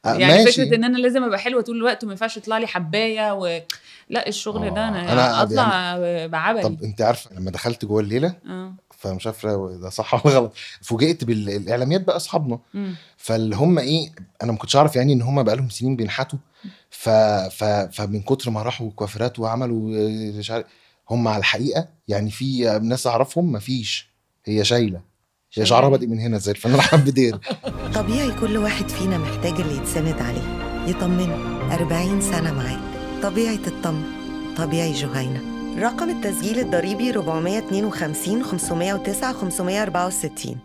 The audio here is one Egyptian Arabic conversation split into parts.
آه، يعني ماشي. فكره ان انا لازم ابقى حلوه طول الوقت وما ينفعش يطلع لي حبايه و... لا الشغل ده آه، انا, أنا اطلع بعبلي طب انت عارفه لما دخلت جوه الليله اه فمش عارف ده صح ولا غلط فوجئت بالاعلاميات بقى اصحابنا مم. فاللي هم ايه انا ما كنتش اعرف يعني ان هم بقى لهم سنين بينحتوا ف... ف... فمن كتر ما راحوا كوافيرات وعملوا آه، مش عارف هم على الحقيقه يعني في ناس اعرفهم ما فيش هي شايله هي شعرها بادئ من هنا زي الفنان احمد بدير طبيعي كل واحد فينا محتاج اللي يتسند عليه يطمنه 40 سنة معاك طبيعي تطمن طبيعي جهينة رقم التسجيل الضريبي 452 509 564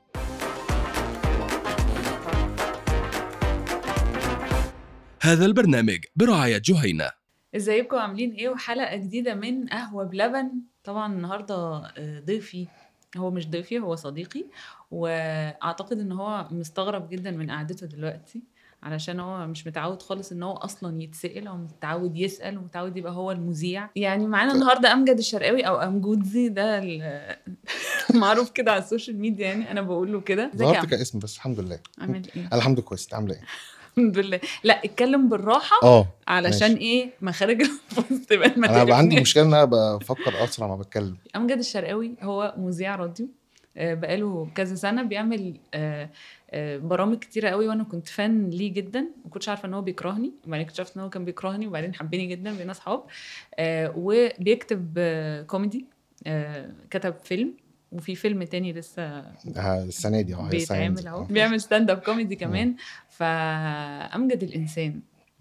هذا البرنامج برعاية جهينة ازيكم عاملين ايه وحلقه جديده من قهوه بلبن طبعا النهارده آه، ضيفي هو مش ضيفي هو صديقي واعتقد ان هو مستغرب جدا من قعدته دلوقتي علشان هو مش متعود خالص ان هو اصلا يتسال او متعود يسال ومتعود يبقى هو المذيع يعني معانا النهارده امجد الشرقاوي او امجودزي ده ال- معروف كده على السوشيال ميديا يعني انا بقول له كده ازيك يا ظهرت أم؟ كاسم بس الحمد لله عامل ايه أنا الحمد لله كويس انت عامله ايه؟ الحمد لله لا اتكلم بالراحه اه علشان ماشي. ايه مخارج الفوز تبقى ما انا بقى عندي تقرفناش. مشكله ان انا بفكر اسرع ما بتكلم امجد الشرقاوي هو مذيع راديو آه، بقاله كذا سنه بيعمل آه، آه، برامج كتيره قوي وانا كنت فان ليه جدا ما كنتش عارفه ان هو بيكرهني وبعدين اكتشفت ان هو كان بيكرهني وبعدين حبني جدا بقينا اصحاب آه، وبيكتب آه، كوميدي آه، كتب فيلم وفي فيلم تاني لسه آه، السنه دي اه هي السنة بيتعمل دي. اهو آه. بيعمل ستاند اب كوميدي كمان فامجد الانسان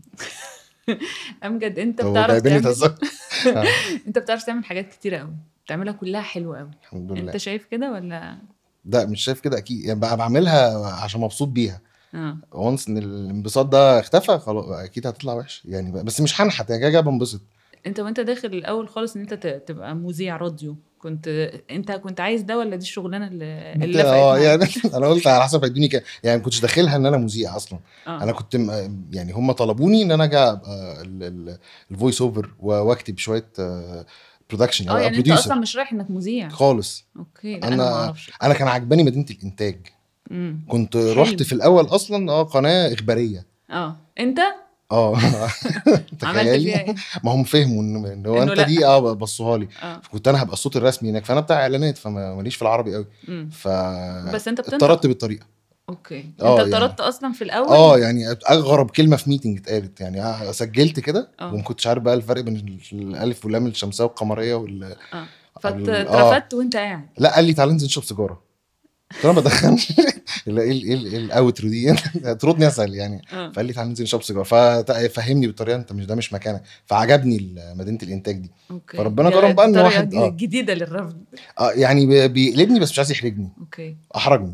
امجد انت هو بتعرف جايبيني تعمل تهزر آه، انت بتعرف تعمل حاجات كتيره قوي بتعملها كلها حلوه قوي الحمد لله انت شايف كده ولا لا مش شايف كده اكيد يعني بقى بعملها عشان مبسوط بيها اه وانس ان الانبساط ده اختفى خلاص اكيد هتطلع وحش يعني بقى- بس مش هنحت يعني كده كده بنبسط انت وانت داخل الاول خالص ان انت ت- تبقى مذيع راديو كنت انت كنت عايز ده ولا دي الشغلانه اللي اللي لفقت اه معاك؟ يعني انا قلت على حسب هيدوني كده يعني ما كنتش داخلها ان انا مذيع اصلا آه. انا كنت م- يعني هم طلبوني ان انا اجي ابقى الفويس اوفر واكتب شويه برودكشن اه يعني يعني انت بروديوسر اصلا مش رايح انك مذيع خالص اوكي لا انا ما انا اعرفش انا كان عجباني مدينه الانتاج امم كنت حلو. رحت في الاول اصلا اه قناه اخباريه اه انت اه عملت تخيلي فيها ايه ما هم فهموا ان ان هو إنه انت لأ. دي اه بصوها لي اه كنت انا هبقى الصوت الرسمي هناك فانا بتاع اعلانات فما ماليش في العربي قوي امم ف بس انت بتنطق اتطردت بالطريقه اوكي آه، انت يعني. طردت اصلا في الاول اه يعني اغرب كلمه في ميتنج اتقالت يعني آه، سجلت كده آه. وما كنتش عارف بقى الفرق بين الالف واللام الشمسيه والقمريه وال... اه ال- فاترفدت وانت قاعد لا قال لي تعالى ننزل نشرب سيجاره قلت له ما بدخنش لا، ايه ال- ايه ال- ايه الاوترو دي تردني اسال يعني اه فقال لي تعالى ننزل نشرب سيجاره ففهمني بالطريقه انت مش ده مش مكانك فعجبني ال- مدينه الانتاج دي اوكي فربنا دي كرم بقى إن طريقة واحد- جديدة- آه. جديده للرفض اه يعني بي- بيقلبني بس مش عايز يحرجني اوكي احرجني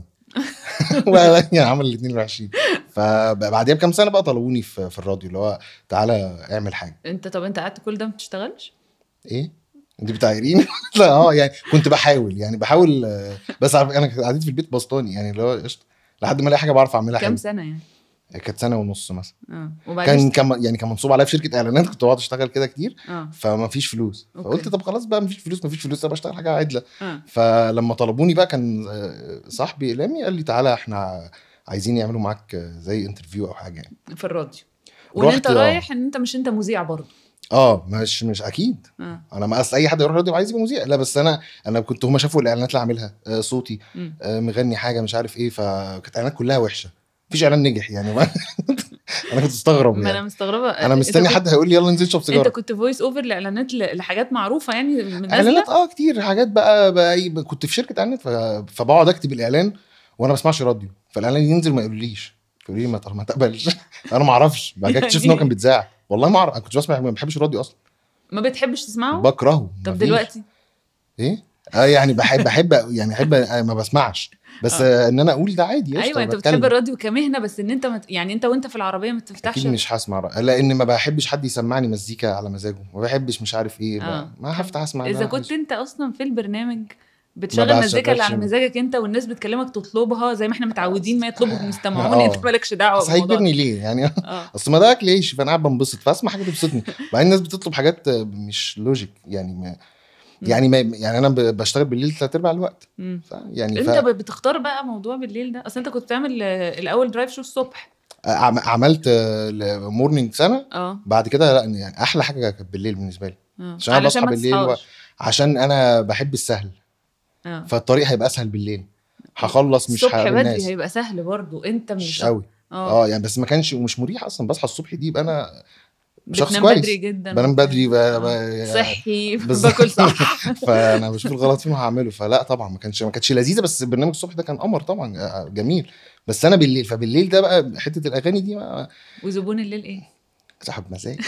ولا يعني عمل الاثنين الوحشين فبعديها بكام سنه بقى طلبوني في, في الراديو اللي هو تعالى اعمل حاجه انت طب انت قعدت كل ده ما بتشتغلش ايه انت بتعايرين لا اه يعني كنت بحاول يعني بحاول آه، بس عارف انا قعدت في البيت بسطاني يعني اللي هو قشطه لحد ما الاقي حاجه بعرف اعملها كام حلو سنه يعني كانت سنه ونص مثلا اه وبعدين كان كان يعني كان منصوب عليا في شركه اعلانات كنت بقعد اشتغل كده كتير اه فما فيش فلوس أوكي. فقلت طب خلاص بقى ما فيش فلوس ما فيش فلوس طب اشتغل حاجه عدله اه فلما طلبوني بقى كان آه، صاحبي اعلامي قال لي تعالى احنا عايزين يعملوا معاك آه، زي انترفيو او حاجه يعني في الراديو وان انت رحت، آه. رايح ان انت مش انت مذيع برضه اه مش مش اكيد اه انا ما اصل اي حد يروح راديو عايز يبقى مذيع لا بس انا انا كنت هم شافوا الاعلانات اللي عاملها آه، صوتي مم. آه، مغني حاجه مش عارف ايه فكانت الاعلانات كلها وحشه مفيش اعلان نجح يعني ما انا كنت مستغرب ما انا يعني مستغربه انا انت مستني كنت- حد هيقول لي يلا ننزل نشرب انت سيجاره كنت فويس اوفر لاعلانات ل- لحاجات معروفه يعني من اعلانات اه كتير حاجات بقى, بقى إيه، كنت في شركه اعلانات ف- فبقعد اكتب الاعلان وانا ما بسمعش راديو فالاعلان ينزل ما يقوليش يقولوا لي ما ما تقبلش انا ما اعرفش بعد كده اكتشفت ان هو كان بيتذاع والله ما اعرف انا كنت بسمع ما بحبش الراديو اصلا ما بتحبش تسمعه بكرهه طب مفيش. دلوقتي ايه اه يعني بحب بحب يعني احب آه، ما بسمعش بس آه. ان انا اقول ده عادي قشطة، ايوه انت بتكلم. بتحب الراديو كمهنه بس ان انت مت... يعني انت وانت في العربيه ما تفتحش اكيد مش هسمع رأي. لان ما بحبش حد يسمعني مزيكا على مزاجه ما بحبش مش عارف ايه آه. آه. ما هفتح اسمع اذا أنا كنت عايز. انت اصلا في البرنامج بتشغل بقى مزيكا اللي على شغالش. مزاجك انت والناس بتكلمك تطلبها زي ما احنا متعودين ما يطلبوا المستمعون آه. انت مالكش دعوه بس بالموضوع هيجبرني ليه يعني اه اصل ما ده اكل عيش فانا قاعد بنبسط فاسمع حاجه تبسطني بعدين الناس بتطلب حاجات آه، مش لوجيك يعني ما يعني ما يعني انا ب- بشتغل بالليل ثلاث ارباع الوقت مم. ف يعني انت ف... ب- بتختار بقى موضوع بالليل ده اصل انت كنت بتعمل آه، الاول درايف شو الصبح عم- عملت مورنينج سنه اه بعد كده لا يعني احلى حاجه كانت بالليل بالنسبه لي آه. عشان انا بصحى ما بالليل و... تصحاش. عشان انا بحب السهل اه فالطريق هيبقى اسهل بالليل هخلص مش الصبح هقابل بدري ناس هيبقى سهل برضو انت مش مش قوي اه اه يعني بس ما كانش مش مريح اصلا بصحى الصبح دي يبقى انا شخص بتنام كويس. بدري جدا بنام بدري ب... آه. ب... صحي بالظبط. باكل صح فانا بشوف الغلط فين وهعمله فلا طبعا ما كانش ما كانتش لذيذه بس برنامج الصبح ده كان قمر طبعا آه، جميل بس انا بالليل فبالليل ده بقى حته الاغاني دي ما وزبون الليل ايه؟ صاحب مزاج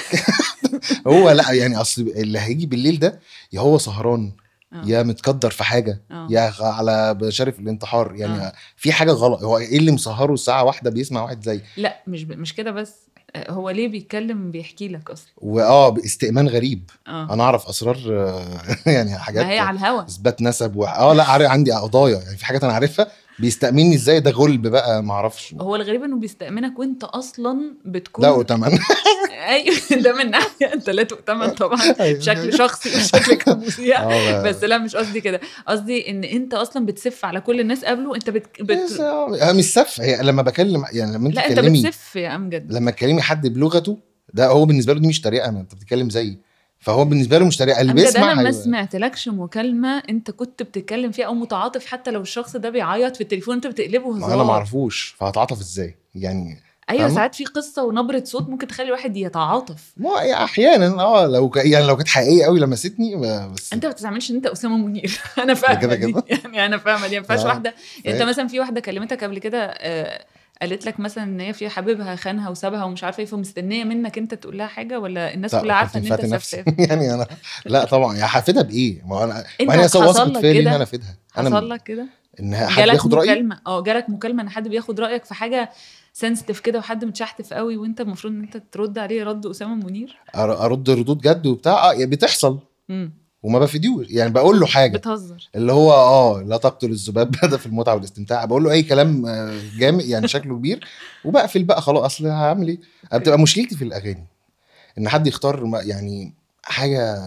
هو لا يعني اصل اللي هيجي بالليل ده يا هو سهران آه. يا متقدر في حاجه اه يا غ- على شارف الانتحار يعني آه. في حاجه غلط هو ايه اللي مسهره الساعه واحدة بيسمع واحد زي لا مش ب... مش كده بس آه، هو ليه بيتكلم بيحكي لك اصلا واه باستئمان غريب اه انا اعرف اسرار آه، يعني حاجات ما هي على الهوا اثبات نسب و... اه لا عارف عندي قضايا يعني في حاجات انا عارفها بيستأمني ازاي ده غلب بقى ما اعرفش هو الغريب انه بيستأمنك وانت اصلا بتكون لا وتمن ايوه ده من ناحيه انت لا تؤتمن طبعا أيوة. بشكل شخصي وشكل كمذيع اه بس لا مش قصدي كده قصدي ان انت اصلا بتسف على كل الناس قبله انت بت... بس بت... آه، مش سف هي لما بكلم يعني لما انت لا انت تكلمي بتسف يا امجد لما تكلمي حد بلغته ده هو بالنسبه له دي مش طريقه انا انت بتتكلم زيي فهو بالنسبه له مش طريقه اللي امجد بيسمع انا ما هيبقى- سمعتلكش مكالمه انت كنت بتتكلم فيها او متعاطف حتى لو الشخص ده بيعيط في التليفون انت بتقلبه ما هزار انا ما اعرفوش فهتعاطف ازاي يعني ايوه فاهمة؟ ساعات في قصه ونبره صوت ممكن تخلي الواحد يتعاطف ما هي احيانا اه لو ك... يعني لو كانت حقيقيه قوي لمستني بس انت ما بتستعملش ان انت اسامه منير انا فاهمه كده دي كده. يعني انا فاهمه دي ما ينفعش آه. واحده يعني انت فاهم. مثلا في واحده كلمتك قبل كده آه، قالت لك مثلا ان هي في حبيبها خانها وسابها ومش عارفه ايه فمستنيه منك انت تقول لها حاجه ولا الناس لا، كلها عارفه ان كنت انت فاتن نفسي. سفاف يعني انا لا طبعا يا هفيدها بايه؟ ما هو انا انت ما انا حصل واثق لك فيا ليه ان كده؟ انا افيدها انا حصل لك كده ان حد جالك ياخد رايي مكالمه اه جالك مكالمه ان حد بياخد رايك في حاجه سنسيتيف كده وحد متشحتف قوي وانت المفروض ان انت ترد عليه رد اسامه منير أر- ارد ردود جد وبتاع اه يعني بتحصل امم وما بفيدوش يعني بقول له حاجه بتهزر اللي هو اه لا تقتل الذباب هدف المتعه والاستمتاع بقول له اي كلام آه، جامد يعني شكله كبير وبقفل بقى خلاص اصل هعمل ايه أنا بتبقى مشكلتي في الاغاني ان حد يختار ما- يعني حاجه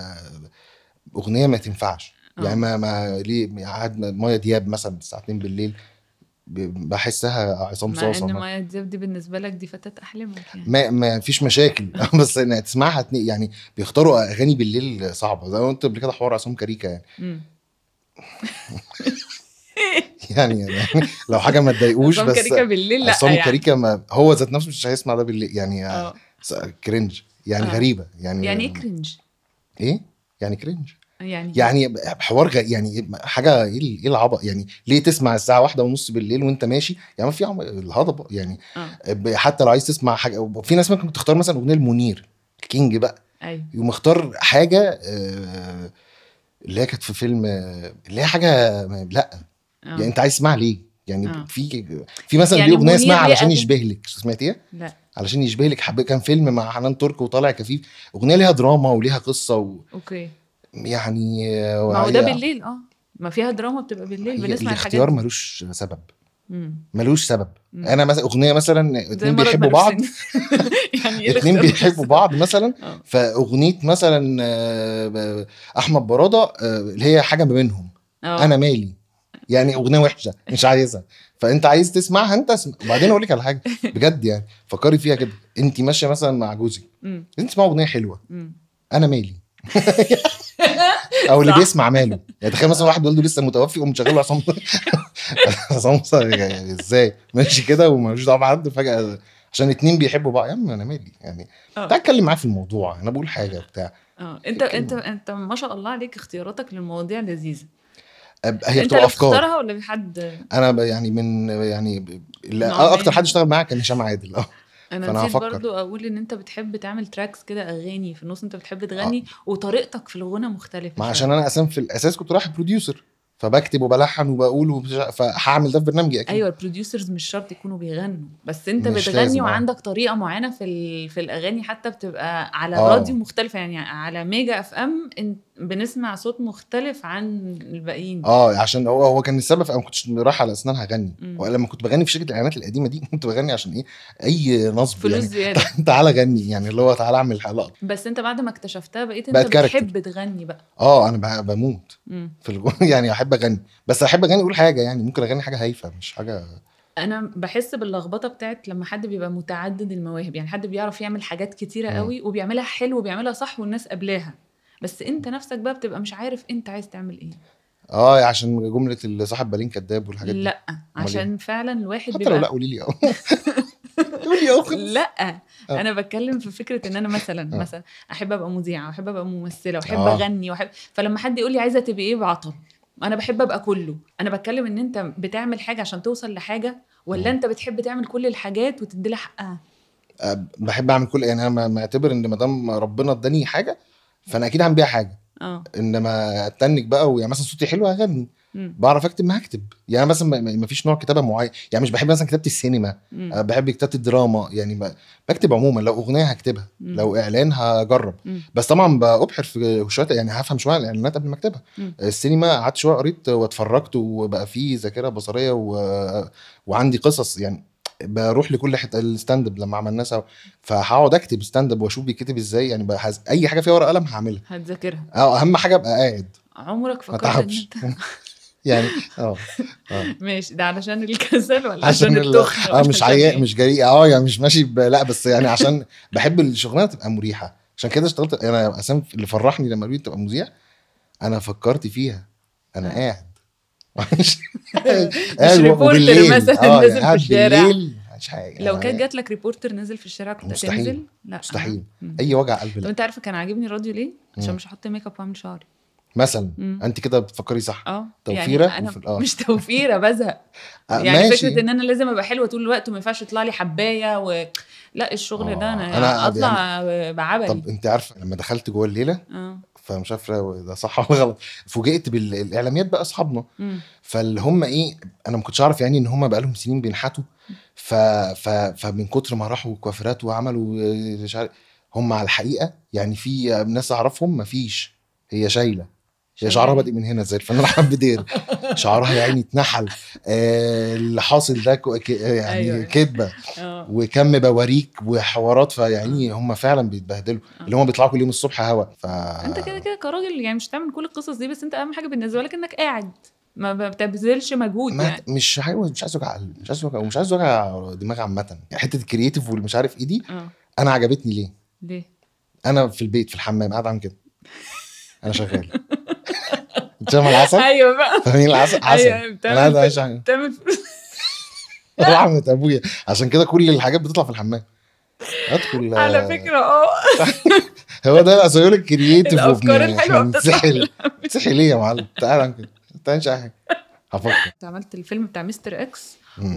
اغنيه ما تنفعش آه. يعني ما ما ليه قعد مايا دياب مثلا الساعه 2 بالليل ب- بحسها عصام مع صاصه ان ما- مايا دياب دي بالنسبه لك دي فتاه احلامك يعني ما ما فيش مشاكل بس انها تسمعها اتنين- يعني بيختاروا اغاني بالليل صعبه زي ما قلت قبل كده حوار عصام كاريكا يعني امم يعني, يعني لو حاجه ما تضايقوش عصام بس كاريكا بالليل لا عصام يعني كاريكا ما هو ذات نفسه مش هيسمع ده بالليل يعني اه س- كرنج يعني آه. غريبه يعني يعني ايه كرنج ايه يعني كرنج يعني يعني حوار غ... يعني حاجه ايه ال- ايه العبط يعني ليه تسمع الساعه واحدة ونص بالليل وانت ماشي يعني ما في عم... الهضبه يعني اه ب- حتى لو عايز تسمع حاجه في ناس ممكن تختار مثلا اغنيه المنير الكينج بقى ايوه يقوم اختار حاجه آه، اللي هي كانت في فيلم آه، اللي هي حاجه ما- لا آه. يعني انت عايز تسمعها ليه؟ يعني آه. في في مثلا يعني دي اغنيه منير اسمها ليه علشان أغاني؟ يشبه لك سمعتيها؟ لا علشان يشبه لك حب... كان فيلم مع حنان ترك وطالع كفيف اغنيه ليها دراما وليها قصه و... اوكي يعني ما هو ده بالليل اه ما فيها دراما بتبقى بالليل بنسمع الحاجات الاختيار دي. ملوش سبب مم. ملوش سبب مم. انا مثلا اغنيه مثلا زي اتنين مرض بيحبوا ملوش بعض سن. يعني ايه اتنين الاختيار بيحبوا ملوش بعض مثلا سن؟ اه فاغنيه مثلا آه، ب- احمد براده آه، اللي هي حاجه ما بينهم اه انا مالي يعني اغنيه وحشه مش عايزها فانت عايز تسمعها انت اسمع وبعدين اقول لك على حاجه بجد يعني فكري فيها كده انت ماشيه مثلا مع جوزك مم. انت تسمع اغنيه حلوه مم. انا مالي او اللي صح. بيسمع ماله يعني تخيل مثلا واحد والده لسه متوفي وقوم مشغل له عصام عصام صاصا، يعني ازاي ماشي كده ومالوش دعوه بحد فجاه عشان اتنين بيحبوا بعض يا عم انا مالي يعني اه تعال اتكلم معاه في الموضوع انا بقول حاجه بتاع اه انت انت انت ما شاء الله عليك اختياراتك للمواضيع لذيذه هي انت بتبقى اللي افكار بتختارها ولا في حد انا ب- يعني من يعني ب- لا نوعين. اكتر حد اشتغل معايا كان هشام عادل اه انا فأنا نسيت هفكر. برضو اقول ان انت بتحب تعمل تراكس كده اغاني في النص انت بتحب تغني وطريقتك في الغنى مختلفه ما شوية. عشان انا اساسا في الاساس كنت رايح بروديوسر فبكتب وبلحن وبقول وبش- فهعمل ده في برنامجي اكيد ايوه البروديوسرز مش شرط يكونوا بيغنوا بس انت مش بتغني لازم، آه. وعندك طريقه معينه في ال... في الاغاني حتى بتبقى على آه. راديو مختلفه يعني على ميجا اف ام إن- بنسمع صوت مختلف عن الباقيين اه عشان هو هو كان السبب انا ما كنتش رايح على اسنان هغني مم. ولما كنت بغني في شركه الاعلانات القديمه دي كنت بغني عشان ايه اي نصب فلوس يعني زياده تعالى غني يعني اللي هو تعالى اعمل حلقه بس انت بعد ما اكتشفتها بقيت انت بقت كاركتر. بتحب تغني بقى اه انا ب- بموت مم. في الغ... يعني احب اغني بس احب اغني اقول حاجه يعني ممكن اغني حاجه هايفه مش حاجه انا بحس باللخبطه بتاعت لما حد بيبقى متعدد المواهب يعني حد بيعرف يعمل حاجات كتيره مم. قوي وبيعملها حلو وبيعملها صح والناس قبلاها بس انت نفسك بقى بتبقى مش عارف انت عايز تعمل ايه اه عشان جمله اللي صاحب بالين كذاب والحاجات دي لا عشان فعلا الواحد حتى لو لا بيبقى قولي لي اه قولي لي اه لا انا بتكلم في فكره ان انا مثلا آه. مثلا احب ابقى مذيعه واحب ابقى ممثله واحب آه. اغني واحب فلما حد يقول لي عايزه تبقي ايه بعطل انا بحب ابقى كله انا بتكلم ان انت بتعمل حاجه عشان توصل لحاجه ولا مم. انت بتحب تعمل كل الحاجات وتدي لها حقها آه، بحب اعمل كل يعني انا معتبر ان ما دام ربنا اداني حاجه فانا اكيد هعمل بيها حاجه اه انما اتنك بقى ويعني مثلا صوتي حلو هغني مم. بعرف اكتب ما هكتب يعني مثلا ما- ما ما فيش نوع كتابه معين يعني مش بحب مثلا كتابه السينما مم. أه بحب كتابه الدراما يعني ما بكتب عموما لو اغنيه هكتبها مم. لو اعلان هجرب مم. بس طبعا بأبحر في شويه يعني هفهم شويه عن الاعلانات قبل ما اكتبها مم. السينما قعدت شويه قريت واتفرجت وبقى في ذاكره بصريه و... وعندي قصص يعني بروح لكل حته الستاند اب لما عملناه سوا فهقعد اكتب ستاند اب واشوف بيتكتب ازاي يعني بقى هز... اي حاجه فيها ورقه قلم هعملها هتذاكرها اه اهم حاجه ابقى قاعد عمرك ما فكرت ان تعبش انت يعني اه اه ماشي ده علشان الكسل ولا عشان عشان ال- التخن اه ولا مش عشان عياء إيه؟ مش جريء اه يعني مش ماشي ب... لا بس يعني عشان بحب الشغلانه تبقى مريحه عشان كده اشتغلت انا اساسا اللي فرحني لما قالوا لي تبقى مذيع انا فكرت فيها انا آه. قاعد مش قاعد ريبورتر وبالليل. مثلا اه نازل يعني في قاعد الشارع. بالليل مش حاجه لو أنا كانت جات لك ريبورتر نزل في الشارع كنت مستحيل. هتنزل لا مستحيل. مم. اي وجع قلب طب لا انت عارفه كان عاجبني الراديو ليه؟ عشان مم. مش هحط ميك اب واعمل شعري مثلا مم. انت كده بتفكري صح اه توفيرة يعني انا وفي- آه. مش توفيره بزهق آه، يعني ماشي. فكره ان انا لازم ابقى حلوه طول الوقت وما ينفعش يطلع لي حبايه و... لا الشغل ده آه، انا, أنا اطلع بعبلي طب انت عارفه لما دخلت جوه الليله اه فمش عارف ده صح ولا غلط فوجئت بالاعلاميات بقى اصحابنا مم. فاللي هم ايه انا ما كنتش اعرف يعني ان هم بقالهم سنين بينحتوا ف... ف... فمن كتر ما راحوا كوافيرات وعملوا آه، مش عارف هم على الحقيقه يعني في ناس اعرفهم ما فيش هي شايله هي شعرها شايلة. بادئ من هنا زي الفنان احمد بدير شعرها يا عيني اتنحل آه اللي حاصل ده كو- ك- يعني أيوة. أيوة. كدبه اه وكم بواريك وحوارات فيعني هم فعلا بيتبهدلوا آه. اللي هم بيطلعوا كل يوم الصبح هوا ف انت كده كده كراجل يعني مش هتعمل كل القصص دي بس انت اهم حاجه بالنسبه لك انك قاعد ما بتبذلش مجهود ما يعني مش عايز مش عايز وجع قلب مش عايز وجع ومش عايز وجع دماغ عامه يعني حته الكرييتيف والمش عارف ايه دي اه انا عجبتني ليه ليه؟ انا في البيت في الحمام قاعد اعمل كده انا شغال انت فاهم العسل ايوه بقى فاهمين العسل عسل ايوه انا قاعد بتعمل عايش عن- بتعمل فلوس رحمة ابويا عشان كده كل الحاجات بتطلع في الحمام ادخل على فكره اه هو ده اسيول الكرييتيف الافكار الحلوه بتطلع سحل سحل ليه يا معلم تعالى اعمل كده ما تعملش اي حاجه هفكر انت عملت الفيلم بتاع مستر اكس مم.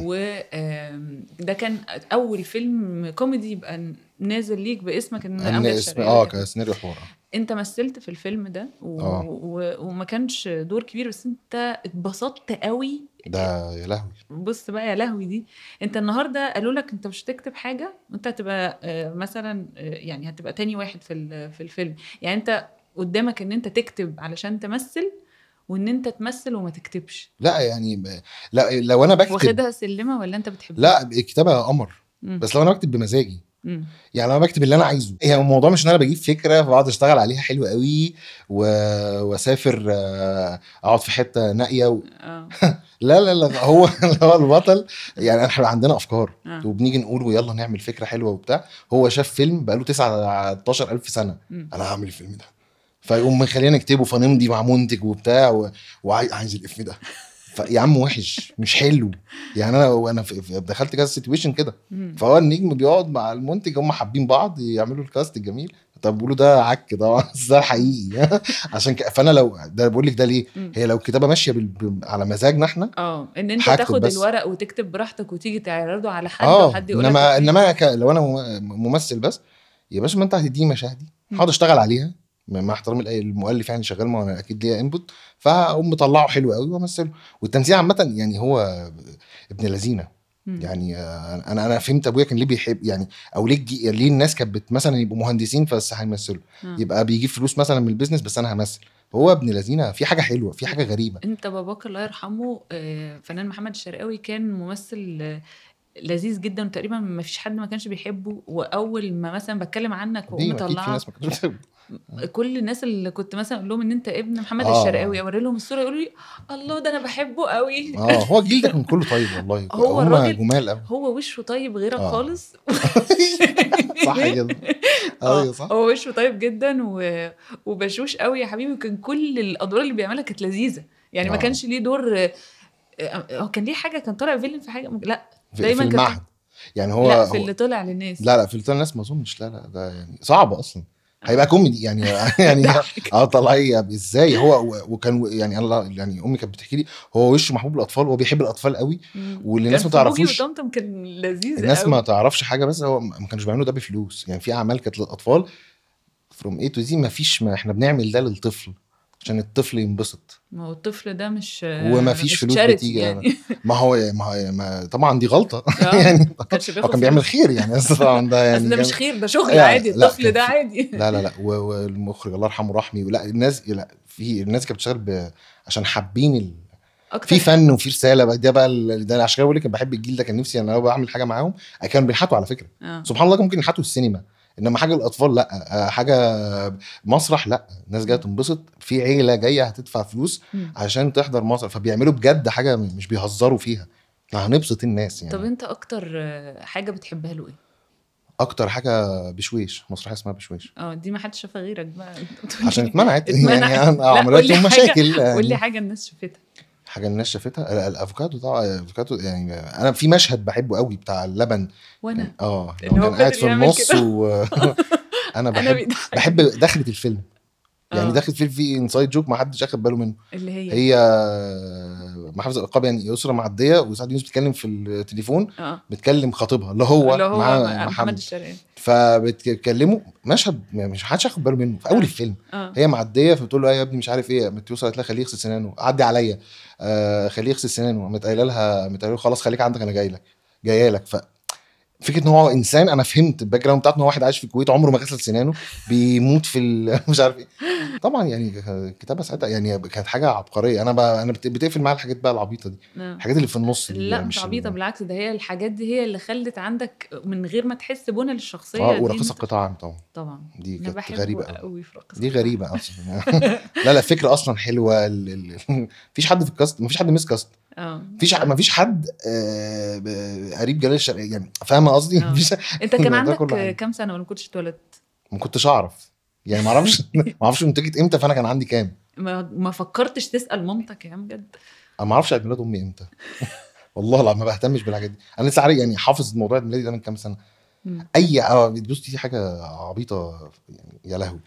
وده كان اول فيلم كوميدي يبقى نازل ليك باسمك ان ان أمجد اسم شرقاوي اه كان- كسيناريو حوار انت مثلت في الفيلم ده و... آه. و... وما كانش دور كبير بس انت اتبسطت قوي ده يا لهوي بص بقى يا لهوي دي انت النهارده قالوا لك انت مش هتكتب حاجه وانت هتبقى آه، مثلا آه، يعني هتبقى تاني واحد في ال- في الفيلم يعني انت قدامك ان انت تكتب علشان تمثل وان انت تمثل وما تكتبش لا يعني ب- لا لو انا بكتب واخدها سلمه ولا انت بتحبها لا الكتابه قمر مم. بس لو انا بكتب بمزاجي مم. يعني انا بكتب اللي انا عايزه هي الموضوع مش ان انا بجيب فكره فبقعد اشتغل عليها حلو قوي و... واسافر آه، اقعد في حته نائيه و... اه لا لا لا هو هو البطل يعني احنا عندنا افكار آه. وبنيجي نقول ويلا نعمل فكره حلوه وبتاع هو شاف فيلم بقاله 19000 سنه مم. انا هعمل الفيلم ده فيقوم مخلينا نكتبه فنمضي مع منتج وبتاع و... وعايز الافيه ده فيا عم وحش مش حلو يعني انا وانا في- في- دخلت كذا سيتويشن كده مم. فهو النجم بيقعد مع المنتج هم حابين بعض يعملوا الكاست الجميل طب بيقولوا ده عك طبعا بس ده الحقيقي عشان كده فانا لو ده بقول لك ده ليه مم. هي لو الكتابه ماشيه بال... ب- على مزاجنا احنا اه ان انت هكتب تاخد بس. الورق وتكتب براحتك وتيجي تعرضه على حد اه وحد يقول انما انما ك... لو انا مم- ممثل بس يا باشا ما انت هتديني مشاهدي مم. هقعد اشتغل عليها مع احترامي الأي- المؤلف يعني شغال ما انا اكيد ليا انبوت فاقوم مطلعه حلو قوي وامثله والتمثيل عامه يعني هو ابن لذينه يعني آه، انا انا فهمت ابويا كان ليه بيحب يعني او ليه الجي- ليه الناس كانت بت- مثلا يبقوا مهندسين بس هيمثلوا آه. يبقى بيجيب فلوس مثلا من البيزنس بس انا همثل هو ابن لذينه في حاجه حلوه في حاجه غريبه انت باباك الله يرحمه آه، فنان محمد الشرقاوي كان ممثل آه، لذيذ جدا وتقريبا ما فيش حد ما كانش بيحبه واول ما مثلا بتكلم عنك دي واقوم اكيد في مطلعه ناس ما كانتش بتحبه. كل الناس اللي كنت مثلا اقول لهم ان انت ابن محمد آه. الشرقاوي اوري لهم الصوره يقولوا لي الله ده انا بحبه قوي اه هو الجيل ده كان كله طيب والله هو هم الراجل- جمال قوي هو وشه طيب غيرك آه. خالص صح كده ايوه صح هو وشه طيب جدا و... وبشوش قوي يا حبيبي وكان كل الادوار اللي بيعملها كانت لذيذه يعني ما آه. كانش ليه دور آه، آه، هو كان ليه حاجه كان طالع فيلن في حاجه لا في, دايماً في كان- المعهد يعني هو لا في هو- اللي طلع للناس لا لا في التاني الناس ما اظنش لا لا ده يعني صعب اصلا هيبقى كوميدي يعني يعني ضحك. اه طلعيه ازاي هو و- وكان يعني انا يعني امي كانت بتحكي لي هو وشه محبوب للاطفال وهو بيحب الاطفال قوي مم. واللي الناس كان ما في بوجي تعرفوش وطمطم كان لذيذ الناس قوي. ما تعرفش حاجه بس هو ما كانوش بيعملوا ده بفلوس يعني في اعمال كانت للاطفال فروم اي تو زي ما فيش ما احنا بنعمل ده للطفل عشان الطفل ينبسط ما هو الطفل ده مش وما فيش مش فلوس charity بتيجي يعني ما هو ما, هو ما طبعا دي غلطه آه. يعني كانش هو بياخد كان بيعمل فلوس. خير يعني بس طبعا ده يعني بس ده مش كان- خير ده شغل لا، عادي لا، الطفل كان ده في- عادي لا لا لا و- والمخرج الله يرحمه رحمي لا الناس لا في الناس كانت بتشتغل ب... عشان حابين ال... اكتر في فن وفي رساله بقى ده بقى ال- ده عشان كده بقول لك أنا بحب الجيل ده كان نفسي انا لو بعمل حاجه معاهم كانوا بينحتوا على فكره آه. سبحان الله كان ممكن ينحتوا السينما انما حاجه للاطفال لا آه، حاجه مسرح لا الناس جايه تنبسط في عيله جايه هتدفع فلوس مم. عشان تحضر مسرح فبيعملوا بجد حاجه مش بيهزروا فيها احنا هنبسط الناس يعني طب انت اكتر آه، حاجه بتحبها له ايه؟ اكتر حاجه بشويش مسرحيه اسمها بشويش اه دي ما حدش شافها غيرك بقى تقول عشان لي- اتمنعت اتمنعت. يعني لا، عملت قول لي لهم حاجة- مشاكل قول لي يعني حاجه الناس شافتها حاجه الناس شافتها ال- الافوكادو طبعا الافوكادو يعني انا في مشهد بحبه قوي بتاع اللبن وانا اه اللي لو هو كان قاعد فضل في يعمل النص كده. و انا انا بحب بيضحك بحب دخلة الفيلم يعني آه. دخلة الفيلم في انسايد جوك ما حدش اخد باله منه اللي هي هي محافظ الالقاب يعني يسرا معديه وسعد يونس بتتكلم في التليفون اه بتكلم خطيبها اللي هو, اللي هو مع محمد محمد الشرقاوي فبتكلموا مشهد مش حدش اخد باله منه في اول آه. الفيلم اه هي معديه فبتقول له ايه يا ابني مش عارف ايه قامت توصل قالت لها خليه يغسل سنانه عدي عليا آه خليه يغسل سنانه قامت قايله لها قامت قايله له خلاص خليك عندك انا جاي لك جايه لك ف فكره ان هو انسان انا فهمت الباك جراوند بتاعته ان هو واحد عايش في الكويت عمره ما غسل سنانه بيموت في ال- مش عارف ايه طبعا يعني الكتابه ساعتها يعني كانت حاجه عبقريه انا بقى انا بت- بتقفل معايا الحاجات بقى العبيطه دي آه. الحاجات اللي في النص دي لا يعني مش ال- عبيطه بالعكس ده هي الحاجات دي هي اللي خلت عندك من غير ما تحس بنى للشخصيه اه دي وراقصه انت- قطاع عام طبعا طبعا دي انا كانت بحبه غريبه قوي قوي في رقص دي غريبه اصلا لا لا الفكره اصلا حلوه ال... ال... مفيش حد في الكاست مفيش حد مس كاست اه مفيش مفيش حد آه، ب- قريب جلال الشرقية يعني فاهمه قصدي آه. مفيش انت كان ده عندك كل حاجة. كام سنه ولا ما كنتش اتولدت؟ ما كنتش اعرف يعني ما اعرفش ما اعرفش منتجت امتى فانا كان عندي كام ما, ما فكرتش تسال مامتك يا عم بجد انا ما اعرفش عيد ميلاد امي امتى والله لا ما بهتمش بالحاجات دي انا لسه عارف يعني حافظ موضوع عيد ميلادي ده من كام سنه مم. اي اه بص دي حاجه عبيطه يعني يا لهوي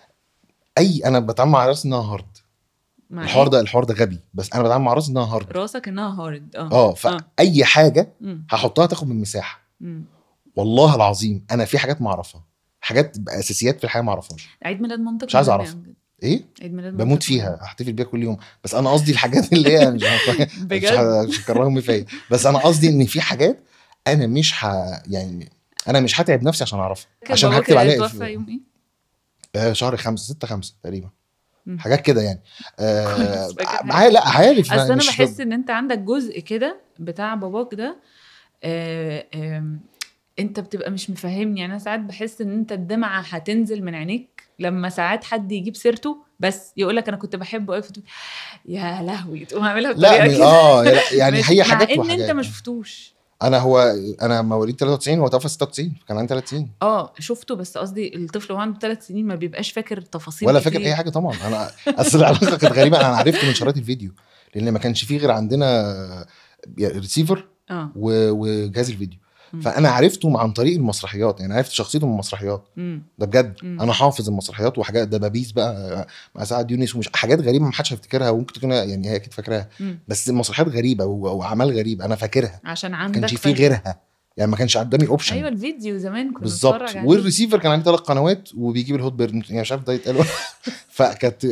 اي انا بتعامل مع راسي انها هارد مع الحوار إيه؟ ده الحوار ده غبي بس انا بتعامل مع راسي انها هارد راسك انها هارد اه اه فاي حاجه مم. هحطها تاخد من مساحه مم. والله العظيم انا في حاجات ما اعرفها حاجات اساسيات في الحياه ما اعرفهاش عيد ميلاد مامتك مش عايز مهم أعرف. يا أمجد. ايه عيد ميلاد بموت مامتك فيها مهم. احتفل بيها كل يوم بس انا قصدي الحاجات اللي هي مش مش بجد ه- مش هكرههم فيا بس انا قصدي ان في حاجات انا مش ه... يعني انا مش هتعب نفسي عشان اعرفها كان عشان باباك هكتب عليها توفى في- يوم ايه؟ آه، شهر خمسة ستة خمسة تقريبا مم. حاجات كده يعني آه كويس، فاكر معايا لا عارف اصل انا مش- بحس ان انت عندك جزء كده بتاع باباك ده آه آم، انت بتبقى مش مفهمني يعني انا ساعات بحس ان انت الدمعه هتنزل من عينيك لما ساعات حد يجيب سيرته بس يقول لك انا كنت بحبه قوي فتقول يا لهوي تقوم عاملها لا بطريقه من- كده اه لا، يعني مش- هي مع حاجات ان وحاجات انت ما شفتوش انا هو انا مواليد 93 هو توفى 96 كان عندي 3 سنين اه شفته بس قصدي الطفل وهو عنده ثلاث سنين ما بيبقاش فاكر تفاصيل ولا كتير. فاكر اي حاجه طبعا انا اصل العلاقه كانت غريبه انا عرفت من شرايط الفيديو لان ما كانش فيه غير عندنا ريسيفر اه و- وجهاز الفيديو مم. فانا عرفته عن طريق المسرحيات يعني عرفت شخصيته من المسرحيات امم ده بجد مم. انا حافظ المسرحيات وحاجات دبابيس بقى مع سعد يونس ومش حاجات غريبه ما حدش هيفتكرها وممكن تكون يعني هي اكيد فاكراها مم. بس المسرحيات غريبه و- واعمال غريبه انا فاكرها عشان ما عندك كانش فيه فاكر. غيرها يعني ما كانش قدامي اوبشن ايوه الفيديو زمان كنا بالظبط بنتفرج عليه. والريسيفر كان عندي ثلاث قنوات وبيجيب الهوت بيرن يعني مش عارف ده يتقال ولا- فكانت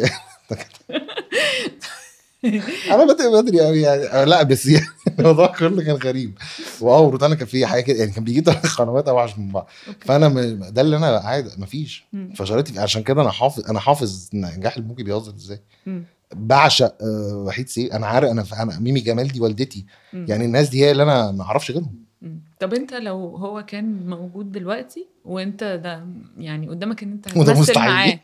انا بادئ بدري قوي يعني لا بس يعني الموضوع كله كان غريب واه وروتانا كان فيه حاجه كده يعني كان بيجيب ثلاث قنوات او عشان من بعض أوكي. فانا م... ده اللي انا قاعد مفيش مم. فشريتي عشان كده انا حافظ انا حافظ نجاح الموجي بيهزر ازاي مم. بعشق آه، وحيد سيف انا عارف انا انا ميمي جمال دي والدتي مم. يعني الناس دي هي اللي انا ما اعرفش غيرهم مم. طب انت لو هو كان موجود دلوقتي وانت ده يعني قدامك ان انت وده هتمثل مستحيل. معاه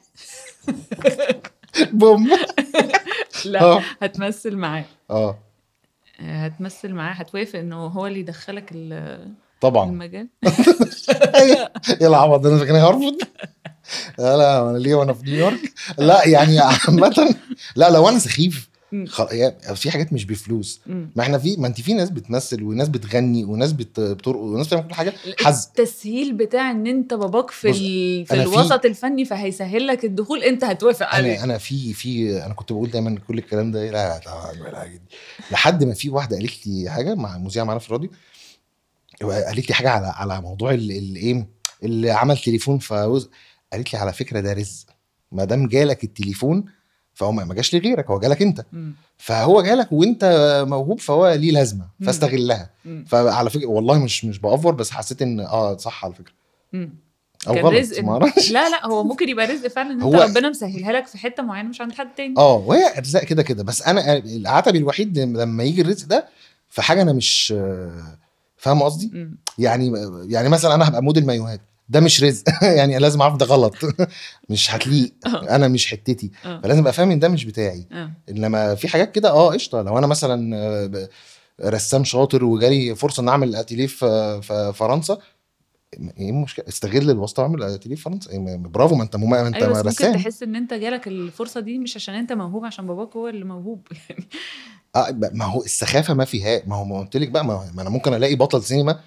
بوم لا اه هتمثل معاه اه آه، هتمثل معاه هتوافق انه هو اللي يدخلك ال- طبعا المجال ايه العبط ده انا فاكر هرفض لا لا انا ليه وانا في نيويورك لا يعني عامة لا لو انا سخيف مم. خل... هي- في حاجات مش بفلوس مم. ما احنا في ما انت في ناس بتمثل وناس بتغني وناس بت... بترقص وناس بتعمل كل حاجه حز التسهيل بتاع ان انت باباك في بص، ال... في أنا في- الوسط الفني فهيسهل لك الدخول انت هتوافق عليه انا انا في في انا كنت بقول دايما كل الكلام ده إيه، لا طبعا لا جدي لحد ما في واحده قالت لي حاجه مع مذيعه معانا في الراديو قالت لي حاجه على على موضوع الايه اللي عمل تليفون فوز قالت لي على فكره ده رزق ما دام جالك التليفون فهو ما ما جاش لغيرك هو جالك انت مم. فهو جالك وانت موهوب فهو ليه لازمه مم. فاستغلها مم. فعلى فكره والله مش مش بافور بس حسيت ان اه صح على فكره مم. او كان غلط رزق ما إن- اعرفش لا لا هو ممكن يبقى رزق فعلا ان انت هو- ربنا مسهلها لك في حته معينه مش عند حد تاني اه وهي ارزاق كده كده بس انا العتبي الوحيد لما يجي الرزق ده في حاجه انا مش آه، فاهم قصدي مم. يعني يعني مثلا انا هبقى موديل مايوهات ده مش رزق يعني لازم اعرف ده غلط مش هتليق آه. انا مش حتتي اه فلازم ابقى فاهم ان ده مش بتاعي اه انما في حاجات كده اه قشطه لو انا مثلا آه، ب- رسام شاطر وجالي فرصه ان اعمل اتيليه في في فرنسا ايه المشكله استغل الواسطه واعمل اتيليه في فرنسا إيه، ما- برافو ما انت مم... ما انت ايوه بس ممكن رسام تحس ان انت جالك الفرصه دي مش عشان انت موهوب عشان باباك هو اللي موهوب يعني اه ب- ما هو السخافه ما فيها ما هو ما قلت لك بقى ما, هو- ما انا ممكن الاقي بطل سينما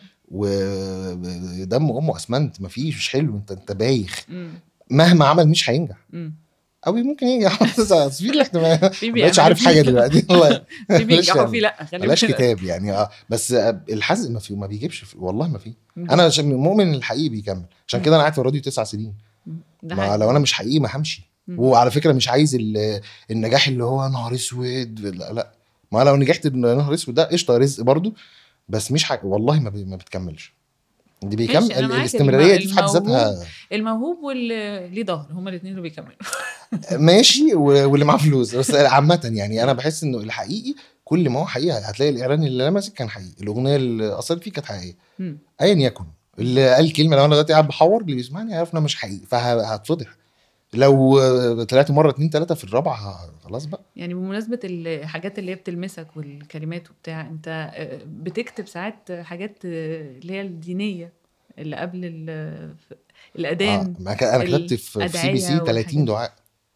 ودم امه اسمنت ما فيش مش حلو انت انت بايخ مم. مهما عمل مش هينجح مم. او ممكن ينجح بس في الاحتمال في ما بقتش عارف حاجه دلوقتي والله في بلاش بينجحوا يعني. في لا خلي بلاش بالك. كتاب يعني اه بس آه، الحزق ما في ما بيجيبش في والله ما في مم. انا عشان مؤمن إن الحقيقي بيكمل عشان كده انا قاعد في الراديو تسع سنين ده ما حقيقي. لو انا مش حقيقي ما همشي مم. وعلى فكره مش عايز ال- النجاح اللي هو نهار اسود لا, لا ما لو نجحت نهار اسود ده قشطه رزق برضو بس مش حاجة والله ما, بي ما بتكملش دي بيكمل ماشي، أنا معاك. الاستمراريه الم- دي في حد ذاتها الموهوب واللي ليه ظهر هما الاثنين اللي بيكملوا ماشي و- واللي معاه فلوس بس عامه يعني انا بحس انه الحقيقي كل ما هو حقيقي هتلاقي الاعلان اللي لمسك كان حقيقي الاغنيه اللي اثرت فيه كانت حقيقيه مم. ايا يكن اللي قال كلمه لو انا دلوقتي قاعد بحور اللي بيسمعني هيعرف انه مش حقيقي فهتفضح لو آه، طلعت مره اتنين تلاته في الرابعه ه- خلاص بقى يعني بمناسبة الحاجات اللي هي بتلمسك والكلمات وبتاع انت آه، بتكتب ساعات حاجات آه، اللي هي الدينية اللي قبل ال- الأذان آه ما كان انا كتبت في في سي بي سي الأدعية 30 دعاء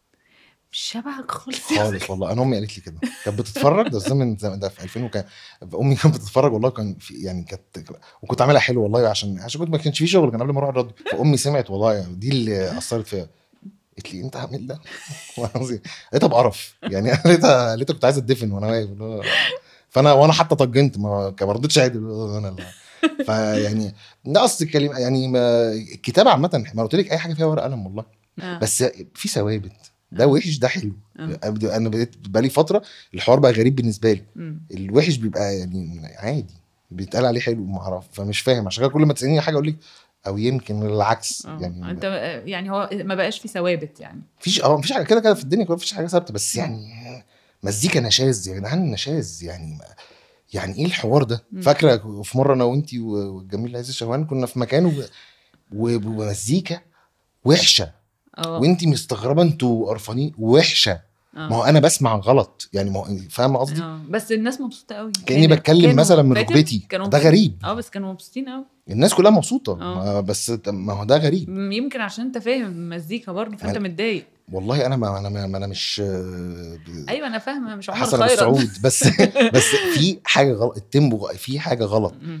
مش شبهك خالص خالص والله انا امي قالت لي كده كانت بتتفرج ده زمن زمن ده في 2000 وكان امي كانت بتتفرج والله كان في يعني كانت وكنت عاملها حلو والله عشان عشان كنت ما كانش في شغل كان قبل ما اروح الراديو فامي سمعت والله يعني دي اللي اثرت فيا قالت لي انت عامل ده والله العظيم. لقيتها بقرف يعني لقيتها لقيتها كنت عايز اتدفن وانا واقف اللي هو- فانا وانا حتى طجنت ما ما رضيتش عادي اللي هو انا اللي- فيعني ده اصل الكلمه يعني ما الكتابه عامه ما قلت لك اي حاجه فيها ورق قلم والله آه. بس في ثوابت ده وحش ده حلو آه. انا بقيت بقالي فتره الحوار بقى غريب بالنسبه لي مم. الوحش بيبقى يعني عادي بيتقال عليه حلو ما اعرف فمش فاهم عشان كده كل ما تسالني حاجه اقول لك او يمكن العكس آه. يعني انت آه، يعني هو ما بقاش في ثوابت يعني مفيش اه مفيش حاجه كده كده في الدنيا كلها مفيش حاجه ثابته بس يعني مزيكا نشاز يا جدعان نشاز يعني ما يعني ايه الحوار ده مم. فاكره في مره انا وانتي والجميل عزيز شهوان كنا في مكان و- و- ومزيكا وحشه اه وانتي مستغربه انتوا قرفانين وحشه آه. ما هو انا بسمع غلط يعني ما هو فاهم قصدي اه بس الناس مبسوطه قوي كاني كانوا- بتكلم كانوا- مثلا من فاكر؟ ركبتي كانوا ده مبسوطين. غريب اه بس كانوا مبسوطين قوي الناس كلها مبسوطه آه. ما بس ما هو ده غريب يمكن عشان انت فاهم مزيكا برضه فانت أنا- متضايق والله انا ما انا ما ما انا مش آه، ب- ايوه انا فاهمه مش عمر حسن خيرت السعود بس بس في حاجه غلط التيمبو غ- في حاجه غلط مم.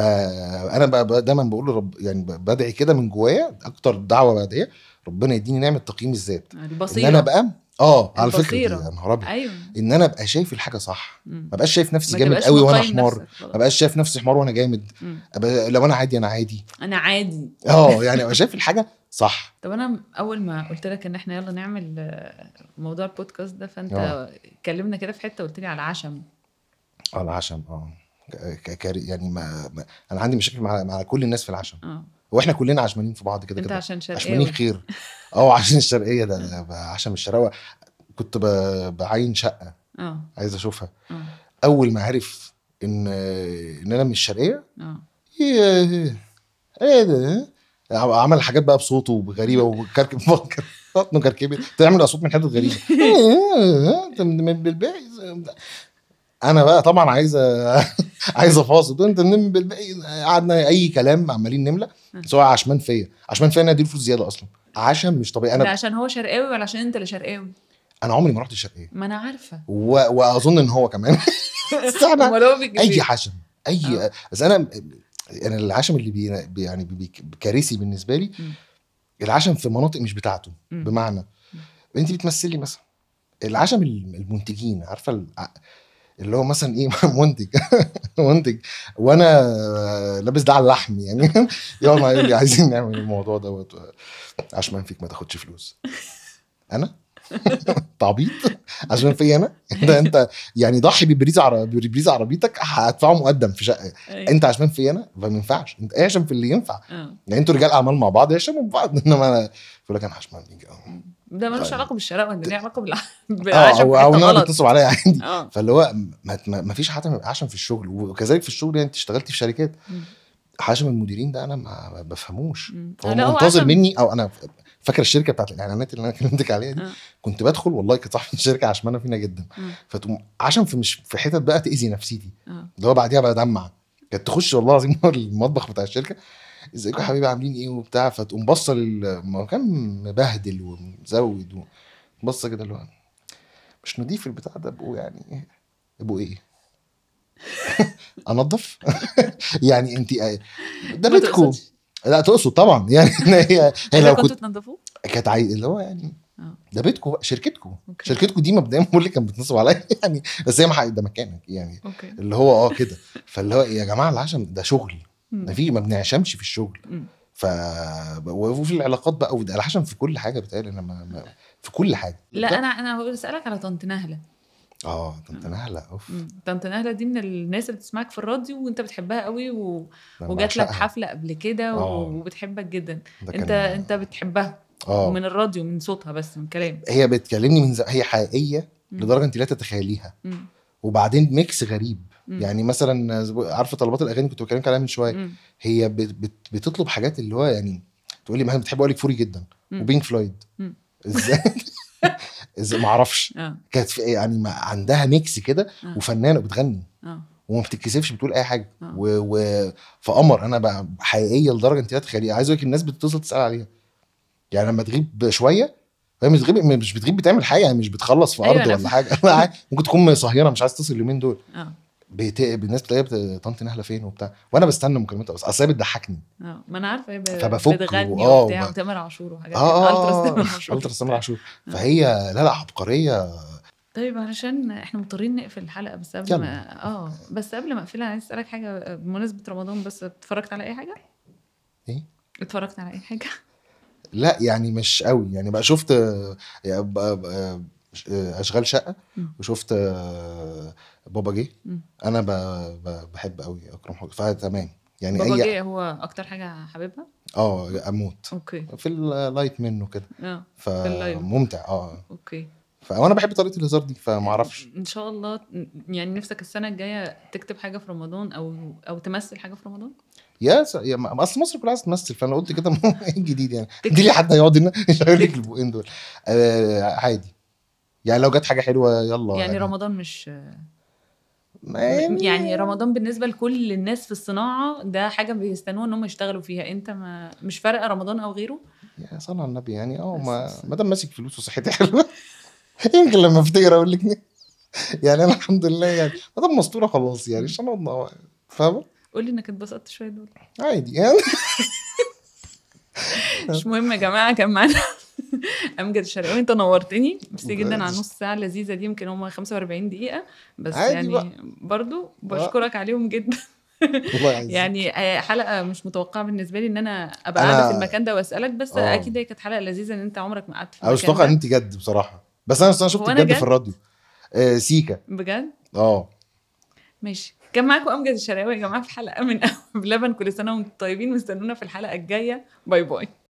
فانا ب- ب- دايما بقول لرب يعني ب- بدعي كده من جوايا اكتر دعوه بدعيه ربنا يديني نعمه تقييم الذات ان البصيره انا ابقى اه على فكره دي، البصيرة. يا نهار ابيض ايوه ان انا ابقى شايف الحاجه صح مم. ما بقاش شايف نفسي ما جامد تبقاش قوي وانا مقيم حمار نفسك خلاص. ما بقاش شايف نفسي حمار وانا جامد مم. أبقى لو انا عادي انا عادي انا عادي اه يعني ابقى شايف الحاجه صح طب انا اول ما قلت لك ان احنا يلا نعمل آه، موضوع البودكاست ده فانت آه. اتكلمنا كده في حته قلت لي على عشم اه العشم اه ك- ك- يعني ما, ما انا عندي مشاكل مع مع كل الناس في العشم اه واحنا كلنا عشمانين في بعض كده انت كده عشان شرقاوي عشمانين خير اه عشان الشرقيه ده ده بقى عشم الشراوه كنت ب- بعين شقه اه عايز اشوفها اه اول ما عرف ان ان انا من الشرقيه اه ايه ايه ده عمل حاجات بقى بصوته غريبه وكركب بطنه كركبت تعمل اصوات من حتت غريبه انت من بالباقي انا بقى طبعا عايز عايز افاصل انت منم بالباقي قعدنا اي كلام عمالين نملى بس هو عشمان فيا عشمان فيا انا اديله فلوس زياده اصلا عشم مش طبيعي ده انا عشان هو شرقاوي ولا عشان انت اللي شرقاوي انا عمري ما رحت الشرقيه ما انا عارفه و... واظن ان هو كمان بس انا امال هو بيجي اي ليه؟ حشم اي آه. بس انا انا العشم اللي بي بي- يعني بي كارثي بالنسبه لي مم. العشم في مناطق مش بتاعته مم. بمعنى انت بتمثلي مثلا العشم المنتجين عارفه الع- اللي هو مثلا ايه منتج منتج وانا لابس ده على اللحم يعني يقعد معايا يقول لي عايزين نعمل الموضوع دوت عشان فيك ما تاخدش فلوس انا تعبيط عشان في انا ده انت يعني ضحي ببريز عربي ببريز عربيتك هدفعه مقدم في شقه أيوة. انت عشان في انا فما ينفعش انت اعشم في اللي ينفع اه يعني انتوا رجال اعمال مع بعض اعشموا في بعض انما انا بقول لك انا حشمان ليك اه ده ملوش طيب. علاقه بالشراء ده ليه علاقه بالع... اه بالعشم او في او حتة ان انا غلط بيتصلوا عليا عادي اه فاللي هو ما, ما, ما فيش حتى عشم في الشغل وكذلك في الشغل يعني انت اشتغلتي في شركات مم. حشم المديرين ده انا ما ما بفهموش مم. هو لا، هو منتظر عشم- مني او انا فاكر الشركه بتاعت الاعلانات اللي انا كلمتك عليها دي آه. كنت بدخل والله كانت صاحبه الشركه عشمانه فينا جدا مم. فتقوم عشان في مش في حتت بقى تاذي نفسيتي اه اللي هو بعديها بدمع كانت تخش والله العظيم المطبخ بتاع الشركه ازيكم يا حبيبي عاملين ايه وبتاع فتقوم باصه لل ما هو كان مبهدل ومزود بصه كده اللي هو مش نضيف البتاع ده ابقوا يعني ابقوا ايه؟ انضف؟ يعني انت ده ما بيتكم تقصدش. لا تقصد طبعا يعني هي هي هل لو كنتوا كنت تنضفوه؟ كانت عايز اللي هو يعني اه ده بيتكم بقى شركتكم اوكي شركتكم دي مبدئيا بقول لك كانت بتنصب عليا يعني بس هي ما حق- ده مكانك يعني اوكي اللي هو اه كده فاللي هو يا جماعه العشم ده شغل مم. ما في ما بنعشمش في الشغل مم. ف وفي العلاقات بقى وده العشم في كل حاجه بتهيألي انا ما... ما... في كل حاجه لا انا انا بقول اسالك على طنط نهله اه ده انت نهله اوف مم. طنط نهله دي من الناس اللي بتسمعك في الراديو وانت بتحبها قوي و... ده أنا وجات لك بعشقها. حفله قبل كده و... آه. وبتحبك جدا ده انت كان- انت بتحبها اه ومن الراديو من صوتها بس من كلام هي بتكلمني من ز... هي حقيقيه مم. لدرجه انت لا تتخيليها مم. وبعدين ميكس غريب مم. يعني مثلا زي- عارفه طلبات الاغاني كنت بكلمك عليها من شويه مم. هي بت... بت... بتطلب حاجات اللي هو يعني تقول لي ما هي بتحب اقول لك فوري جدا مم. وبينك فلويد مم. ازاي ازاي ما اعرفش اه كانت في يعني ما عندها ميكس كده آه. وفنانه بتغني اه وما بتتكسفش بتقول اي حاجه آه. و... و... فقمر انا بقى حقيقيه لدرجه انت لا تتخيليها عايز اقول لك الناس بتتصل تسال عليها يعني لما تغيب شويه هي مش بتغيب مش بتغيب بتعمل حاجه يعني مش بتخلص في أيوة، ارض أنا ولا حاجه لا عادي. ممكن تكون صهيره مش عايز تتصل اليومين دول اه بت... الناس بتلاقيها بت... طنط نهله فين وبتاع وانا بستنى مكالمتها بس اصل هي بتضحكني اه ما انا عارفه هي ب- فبفك بتغني و- آه، وبتاع وب- وتامر عاشور وحاجات اه كده. اه التراس تامر اه عاشور التراس تامر عاشور فهي لا لا عبقريه طيب علشان احنا مضطرين نقفل الحلقه بس قبل يلا. ما اه بس قبل ما اقفلها عايز اسالك حاجه بمناسبه رمضان بس اتفرجت على اي حاجه؟ ايه اتفرجت على اي حاجه؟ لا يعني مش قوي يعني بقى شفت آه، يعني ب- ب- آه، اشغال شقه مم. وشفت آه، بابا جه مم. انا ب... ب... بحب قوي اكرم حسني فتمام يعني بابا اي جه هو اكتر حاجه حاببها؟ اه اموت اوكي في اللايت منه كده اه اللايت. فممتع اه اوكي فانا بحب طريقه الهزار دي فما اعرفش ان شاء الله يعني نفسك السنه الجايه تكتب حاجه في رمضان او او تمثل حاجه في رمضان؟ يا س... يا ما اصل مصر كلها عايزه تمثل فانا قلت كده ايه الجديد يعني دي لي حد هيقعد هنا يشغل لك البوقين دول آه عادي يعني لو جت حاجه حلوه يلا يعني رمضان مش ما- يعني رمضان بالنسبه لكل الناس في الصناعه ده حاجه بيستنوها ان هم يشتغلوا فيها انت ما مش فارقه رمضان او غيره يا صلى على النبي يعني اه بس- ما بس. ما دام ماسك فلوس وصحتي حلوه يمكن لما افتكر اقول لك ليه. يعني انا الحمد لله يعني ما دام مستوره خلاص يعني عشان اقعد فاهمه قول لي انك اتبسطت شويه دول عادي يعني مش مهم يا جماعه كان معانا امجد الشرقاوي انت نورتني ميرسي جدا على بس. نص ساعه اللذيذه دي يمكن هم 45 دقيقه بس عادي يعني بقى. برضو بشكرك عليهم جدا والله عايز يعني آه، حلقه مش متوقعه بالنسبه لي ان انا ابقى أنا- قاعده في المكان ده واسالك بس آه. اكيد هي كانت حلقه لذيذه ان انت عمرك ما قعدت في انا مش المكان متوقع ان ده. انت جد بصراحه بس انا أنا شفت هو أنا بجد جد؟ في الراديو آه سيكا بجد اه ماشي كان معاكم امجد الشرقاوي يا جماعه في حلقه من بلبن كل سنه وانتم طيبين واستنونا في الحلقه الجايه باي باي